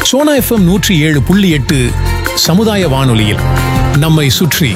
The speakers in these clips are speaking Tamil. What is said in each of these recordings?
சோனா எஃப்எம் நூற்றி ஏழு புள்ளி எட்டு சமுதாய வானொலியில் நம்மை சுற்றி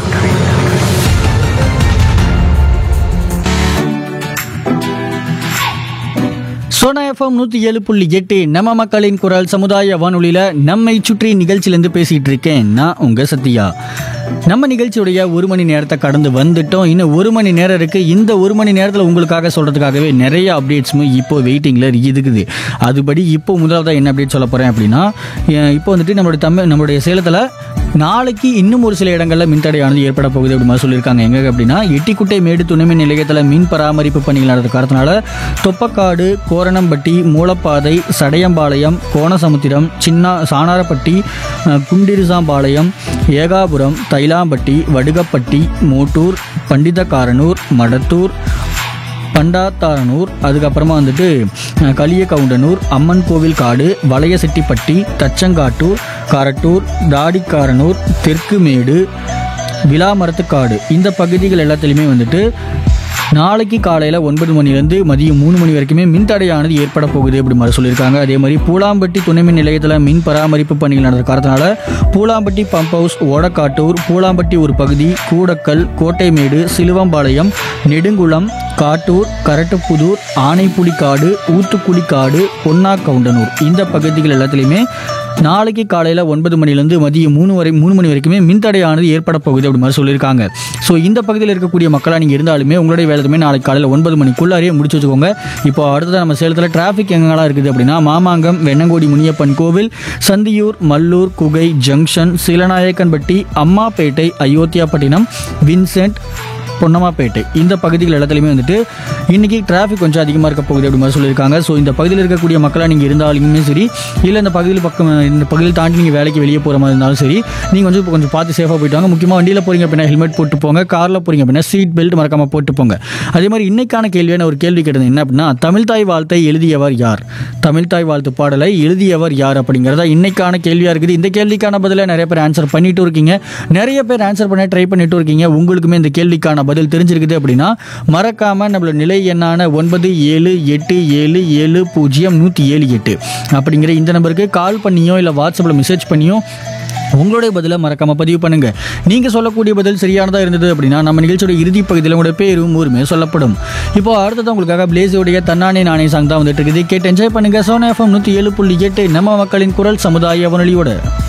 சோனா எஃப்எம் நூற்றி ஏழு புள்ளி எட்டு நம்ம மக்களின் குரல் சமுதாய வானொலியில் நம்மை சுற்றி நிகழ்ச்சியிலேருந்து பேசிகிட்டு இருக்கேன் நான் உங்கள் சத்யா நம்ம நிகழ்ச்சியுடைய ஒரு மணி நேரத்தை கடந்து வந்துட்டோம் இன்னும் ஒரு மணி நேரம் இருக்குது இந்த ஒரு மணி நேரத்தில் உங்களுக்காக சொல்கிறதுக்காகவே நிறைய அப்டேட்ஸும் இப்போ வெயிட்டிங்கில் இருக்குது அதுபடி இப்போ முதலாவதாக என்ன அப்டேட் சொல்ல போகிறேன் அப்படின்னா அஹ் இப்போ வந்துட்டு நம்மளுடைய தமிழ் நம்மளுடைய சேலத்தில் நாளைக்கு இன்னும் ஒரு சில இடங்களில் மின்தடையானது ஏற்பட போகுது அப்படி மாதிரி சொல்லியிருக்காங்க எங்க அப்படின்னா எட்டிக்குட்டை மேடு துணைமின் நிலையத்தில் மின் பராமரிப்பு பணிகள் நடந்த காரணத்தினால தொப்பக்காடு கோரணம்பட்டி மூலப்பாதை சடையம்பாளையம் கோணசமுத்திரம் சின்ன சாணாரப்பட்டி அஹ், குண்டிரிசாம்பாளையம் ஏகாபுரம் தைலாம்பட்டி வடுகப்பட்டி மோட்டூர் பண்டிதக்காரனூர் மடத்தூர் பண்டாத்தாரனூர் அதுக்கப்புறமா வந்துட்டு அஹ், களியகவுண்டனூர் அம்மன் கோவில் காடு வளையசெட்டிப்பட்டி தச்சங்காட்டூர் காரட்டூர் தாடிக்காரனூர் தெற்குமேடு விலாமரத்துக்காடு இந்த பகுதிகள் எல்லாத்துலேயுமே வந்துட்டு நாளைக்கு காலையில் ஒன்பது மணிலேருந்து மதியம் மூணு மணி வரைக்குமே மின்தடையானது ஏற்பட போகுது அப்படி மாதிரி சொல்லியிருக்காங்க அதே மாதிரி பூலாம்பட்டி துணை மின் நிலையத்தில் மின் பராமரிப்பு பணிகள் நடந்த காரணத்தினால பூலாம்பட்டி பம்ப் ஹவுஸ் ஓடக்காட்டூர் பூலாம்பட்டி ஒரு பகுதி கூடக்கல் கோட்டைமேடு சிலுவம்பாளையம் நெடுங்குளம் காட்டூர் கரட்டுப்புதூர் ஆனைப்புலிக்காடு ஊத்துக்குளிக்காடு பொன்னாக்கவுண்டனூர் இந்த பகுதிகள் எல்லாத்துலேயுமே நாளைக்கு காலையில் ஒன்பது மணிலேருந்து மதியம் மூணு வரை மூணு மணி வரைக்குமே மின்தடையானது ஏற்பட போகுது அப்படி மாதிரி சொல்லியிருக்காங்க ஸோ இந்த பகுதியில் இருக்கக்கூடிய மக்களாக நீங்கள் இருந்தாலுமே உங்களுடைய வேலையுமே நாளைக்கு காலையில் ஒன்பது மணிக்குள்ளாரையே முடிச்சு வச்சுக்கோங்க இப்போ அடுத்தது நம்ம சேலத்தில் டிராஃபிக் எங்கெல்லாம் இருக்குது அப்படின்னா மாமாங்கம் வெண்ணங்கோடி முனியப்பன் கோவில் சந்தியூர் மல்லூர் குகை ஜங்ஷன் சிலநாயக்கன்பட்டி அம்மாப்பேட்டை அயோத்தியாப்பட்டினம் வின்சென்ட் பொன்னம்மாப்பேட்டை இந்த பகுதிகள் எல்லாத்துலேயுமே வந்துட்டு இன்னைக்கு டிராஃபிக் கொஞ்சம் அதிகமாக இருக்க போகுது அப்படி மாதிரி சொல்லியிருக்காங்க ஸோ இந்த பகுதியில் இருக்கக்கூடிய மக்களாக நீங்கள் இருந்தாலுமே சரி இல்லை இந்த பகுதியில் பக்கம் இந்த பகுதியில் தாண்டி நீங்கள் வேலைக்கு வெளியே போகிற மாதிரி இருந்தாலும் சரி நீங்கள் கொஞ்சம் கொஞ்சம் பார்த்து சேஃபாக போயிட்டு வாங்க முக்கியமாக வண்டியில் போகிறீங்க அப்படின்னா ஹெல்மெட் போட்டு போங்க காரில் போகிறீங்க அப்படின்னா சீட் பெல்ட் மறக்காமல் போட்டு போங்க அதே மாதிரி இன்னைக்கான கேள்வியான ஒரு கேள்வி கேட்டது என்ன அப்படின்னா தமிழ் தாய் வாழ்த்தை எழுதியவர் யார் தமிழ் தாய் வாழ்த்து பாடலை எழுதியவர் யார் அப்படிங்கிறதா இன்னைக்கான கேள்வியாக இருக்குது இந்த கேள்விக்கான பதிலை நிறைய பேர் ஆன்சர் பண்ணிட்டு இருக்கீங்க நிறைய பேர் ஆன்சர் பண்ண ட்ரை பண்ணிட்டு இருக்கீங்க உங்களுக்குமே இந்த கேள்விக்கான பதில் தெரிஞ்சிருக்குது அப்படின்னா மறக்காம நம்மளோட நிலை எண்ணான ஒன்பது ஏழு எட்டு ஏழு ஏழு பூஜ்ஜியம் நூற்றி ஏழு எட்டு அப்படிங்கிற இந்த நம்பருக்கு கால் பண்ணியோ இல்லை வாட்ஸ்அப்பில் மெசேஜ் பண்ணியோ உங்களுடைய பதிலை மறக்காம பதிவு பண்ணுங்க நீங்க சொல்லக்கூடிய பதில் சரியானதா இருந்தது அப்படின்னா நம்ம நிகழ்ச்சியோட இறுதி பகுதியில் உங்களுடைய பேரும் ஊருமே சொல்லப்படும் இப்போ அடுத்தது உங்களுக்காக பிளேஸோடைய தன்னானே நானே சாங் தான் வந்துட்டு இருக்குது கேட்டு என்ஜாய் பண்ணுங்க சோனா எஃப்எம் நூற்றி ஏழு புள்ளி எட்டு நம்ம மக்களின் குரல் சமுதாய வானொலியோட